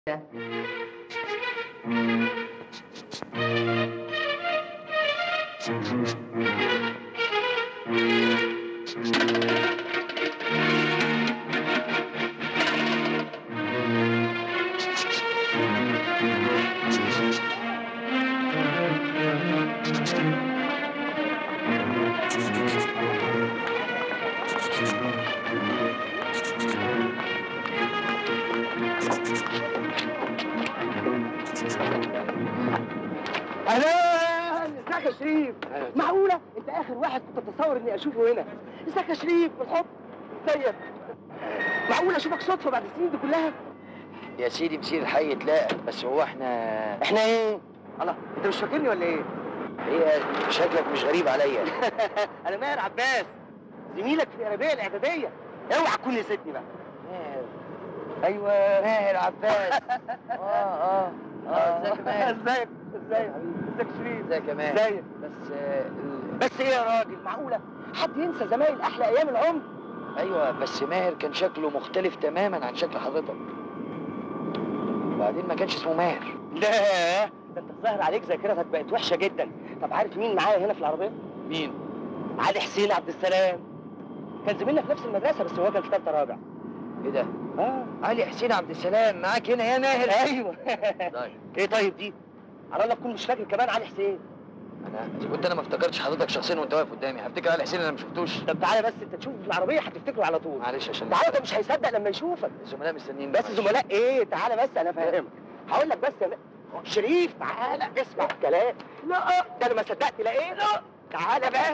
اهلا ازيك يا شريف معقوله انت اخر واحد كنت اتصور اني اشوفه هنا ازيك يا شريف بالحب ازيك معقوله اشوفك صدفه بعد السنين دي كلها يا سيدي مسير الحي تلاقى بس هو احنا احنا ايه الله انت مش فاكرني ولا ايه هي شكلك مش غريب عليا انا ماهر عباس زميلك في الارابيه الاعداديه اوعى تكون نسيتني بقى ماهر ايوه ماهر عباس اه اه اه ازيك يا ماهر ازيك ازيك ازيك شريف ازيك يا ماهر ازيك بس آه، ال- بس ايه يا راجل معقوله حد ينسى زمايل احلى ايام العمر ايوه بس ماهر كان شكله مختلف تماما عن شكل حضرتك وبعدين ما كانش اسمه ماهر لا ده انت الظاهر عليك ذاكرتك بقت وحشه جدا طب عارف مين معايا هنا في العربيه مين علي حسين عبد السلام كان زميلنا في نفس المدرسه بس هو كان في ثالثه رابع ايه ده اه علي حسين عبد السلام معاك هنا يا ماهر ايوه طيب ايه طيب دي على الله تكون مش فاكر كمان علي حسين انا اذا كنت انا ما افتكرتش حضرتك شخصيا وانت واقف قدامي هفتكر علي حسين انا ما شفتوش طب تعالى بس انت تشوفه في العربيه هتفتكره على طول معلش عشان تعالى ده مش هيصدق لما يشوفك الزملاء مستنيين بس زملاء ايه تعالى بس انا فاهمك هقول لك بس يا م- شريف تعالى اسمع الكلام لا ده انا ما صدقت لا ايه لا تعالى بس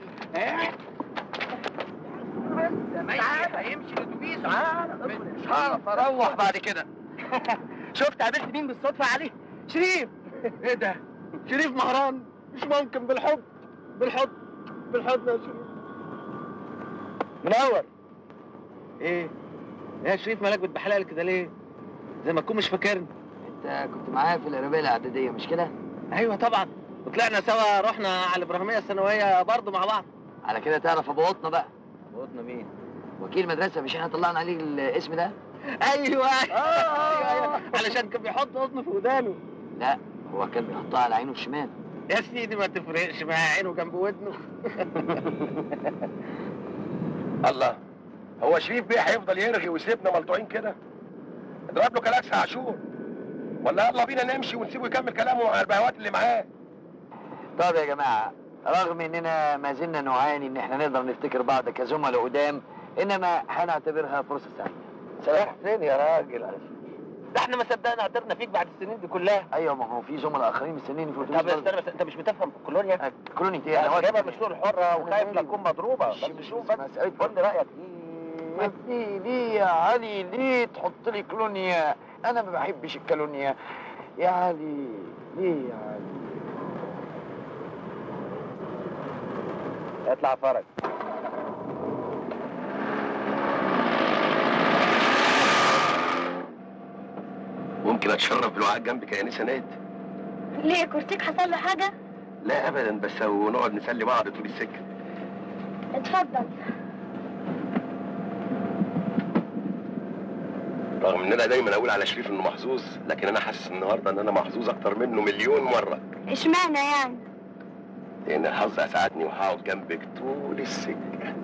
هيمشي الاتوبيس تعالى مش هعرف اروح بعد كده شفت قابلت مين بالصدفه عليه شريف ايه ده شريف مهران مش ممكن بالحب بالحب بالحب يا شريف منور ايه يا شريف مالك بتبحلق كده ليه زي ما تكون مش فاكرني انت كنت معايا في الارابيه الاعداديه مش كده ايوه طبعا وطلعنا سوا رحنا على الابراهيميه الثانويه برضه مع بعض على كده تعرف ابو قطنا بقى قلنا مين وكيل مدرسه مش احنا طلعنا عليه الاسم ده ايوه ايوه ايوه علشان كان بيحط قطن في ودانه لا هو كان بيحطها على عينه الشمال يا سيدي ما تفرقش مع عينه جنب ودنه الله هو شريف بيه هيفضل يرغي ويسيبنا ملطوعين كده اضرب له كلاكس يا عاشور ولا يلا بينا نمشي ونسيبه يكمل كلامه مع البهوات اللي معاه طب يا جماعه رغم اننا ما زلنا نعاني ان احنا نقدر نفتكر بعض كزملاء قدام انما هنعتبرها فرصه سعيده سلاح فين يا راجل ده احنا ما صدقنا اعترنا فيك بعد السنين دي كلها ايوه ما هو في زملاء اخرين مستنيين في الاتوبيس طب استنى بس انت مش بتفهم في الكولونيا كروني ايه انا انا جايبها واقف من الشغل الحرة وخايف لا تكون مضروبة مش- بس مش- شوف مش بس مسألة قول لي رأيك ليه ليه ليه يا علي ليه تحط لي كلونيا انا ما بحبش الكالونيا يا علي ليه يا علي اطلع فرج ممكن اتشرف بالوعاء جنبك يا انسه ناد ليه كرسيك حصل له حاجة؟ لا ابدا بس ونقعد نسلي بعض طول السكه اتفضل رغم ان انا دايما اقول على شريف انه محظوظ لكن انا حاسس النهارده ان انا محظوظ اكتر منه مليون مره اشمعنى يعني؟ لان الحظ اسعدني وهقعد جنبك طول السكه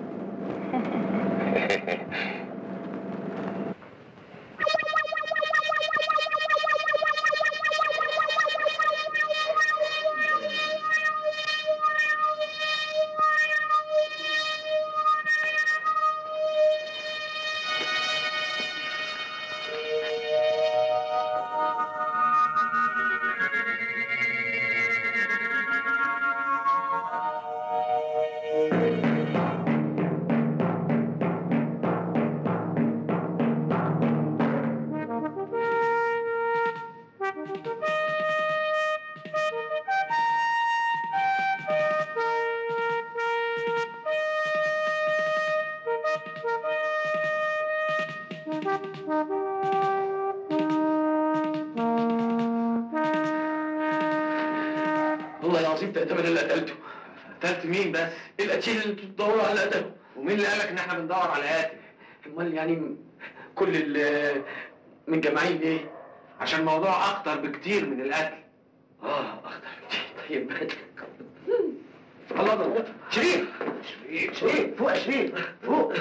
والله العظيم تقتل اللي قتلته قتلت مين بس؟ ايه القتيل اللي بتدوروا على قتله؟ ومين اللي قالك ان احنا بندور على قاتل؟ امال يعني كل اللي متجمعين ليه؟ عشان الموضوع اخطر بكتير من القتل اه اخطر بكتير طيب الله الله شريف شريف شريف فوق يا شريف فوق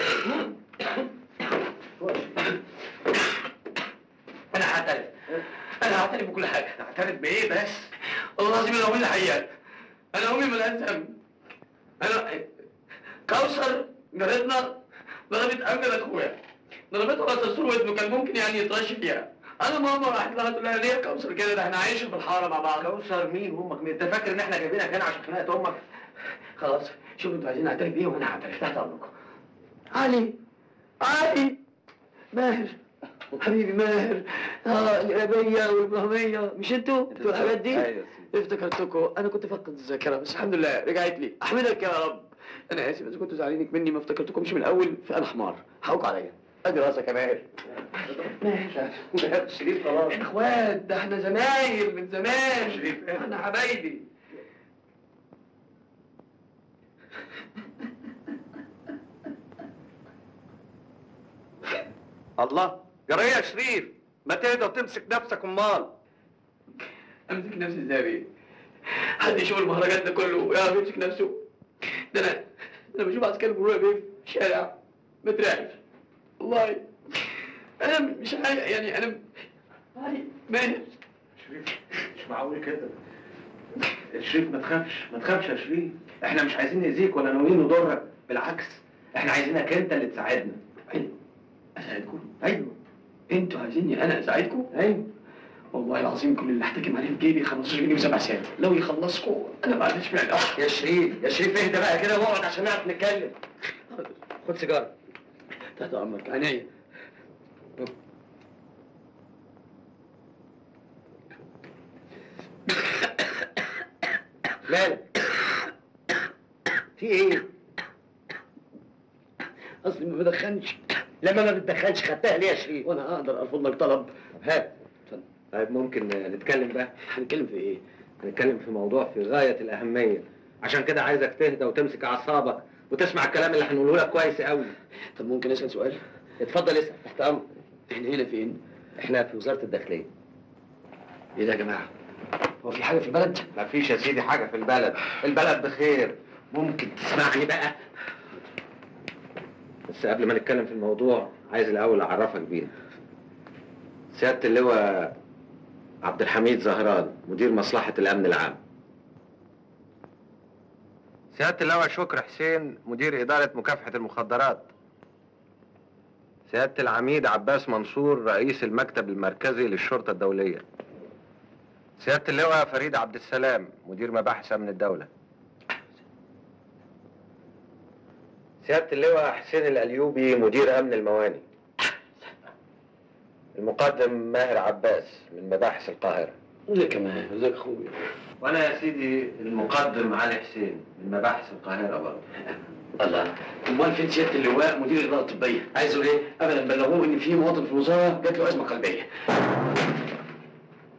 فوق يا شريف. انا هعترف انا هعترف بكل حاجه هعترف بايه بس والله العظيم انا امي الحقيقه انا امي ملهاش ذنب انا كوثر جارتنا ضربت امجد اخويا ضربته على تصوير وابنه كان ممكن يعني يترش فيها انا ماما راحت لها تقول لها ليه يا كوثر كده ده احنا عايشين في الحاره مع بعض كوثر مين امك مين انت فاكر ان احنا جايبينك هنا عشان خناقه امك خلاص شوفوا انتوا عايزين اعترف بيه وانا هعترف تحت امركم علي علي ماهر حبيبي ماهر اه الابيه والابراهيميه مش انتوا انتوا الحاجات دي أيوة افتكرتكم انا كنت فاقد الذاكره بس الحمد لله رجعت لي احمدك يا رب انا اسف اذا كنتوا زعلانين مني ما افتكرتكمش من الاول فانا حمار حقوق عليا ادي راسك يا ماهر ماهر شريف خلاص احنا اخوات ده احنا زمايل من زمان شريف. احنا حبايبي الله جرى ايه يا شريف ما تهدى وتمسك نفسك امال امسك نفسي ازاي يا بيه؟ حد يشوف المهرجان ده كله يعرف يمسك نفسه ده انا انا بشوف عسكري مرور يا بيه في الشارع بترعش والله انا مش عارف يعني انا علي ماهر شريف مش معقول كده يا شريف ما تخافش ما تخافش يا شريف احنا مش عايزين نأذيك ولا ناويين نضرك بالعكس احنا عايزينك انت اللي تساعدنا ايوه اساعدكم ايوه انتوا عايزيني انا اساعدكم ايوه والله العظيم كل اللي احتكم عليه في جيبي 15 جنيه وسبع ساعات لو يخلصكم انا ما عنديش مانع يا شريف يا شريف اهدى بقى كده واقعد عشان نعرف نتكلم خد سيجاره تحت امرك عينيا مالك في ايه اصلي ما بدخنش لما ما بتدخلش خدتها ليه يا شريف وانا اقدر ارفض لك طلب هات طيب ممكن نتكلم بقى هنتكلم في ايه؟ هنتكلم في موضوع في غاية الأهمية عشان كده عايزك تهدى وتمسك أعصابك وتسمع الكلام اللي هنقوله لك كويس قوي طب ممكن اسال سؤال؟ اتفضل اسأل تحت أمرك احنا هنا فين؟ احنا في وزارة الداخلية ايه ده يا جماعه؟ هو في حاجه في البلد؟ مفيش يا سيدي حاجة في البلد البلد بخير ممكن تسمعني بقى بس قبل ما نتكلم في الموضوع عايز الأول أعرفك بينا سيادة اللواء عبد الحميد زهران مدير مصلحة الأمن العام سيادة اللواء شكر حسين مدير إدارة مكافحة المخدرات سيادة العميد عباس منصور رئيس المكتب المركزي للشرطة الدولية سيادة اللواء فريد عبد السلام مدير مباحث أمن الدولة سيادة اللواء حسين الأليوبي مدير أمن المواني المقدم ماهر عباس من مباحث القاهرة ازيك يا ماهر ازيك اخويا وأنا يا سيدي المقدم علي حسين من مباحث القاهرة برضه الله امال فين سياده اللواء مدير الاداره الطبيه؟ عايزه ايه؟ ابدا بلغوه ان في مواطن في الوزاره جات له ازمه قلبيه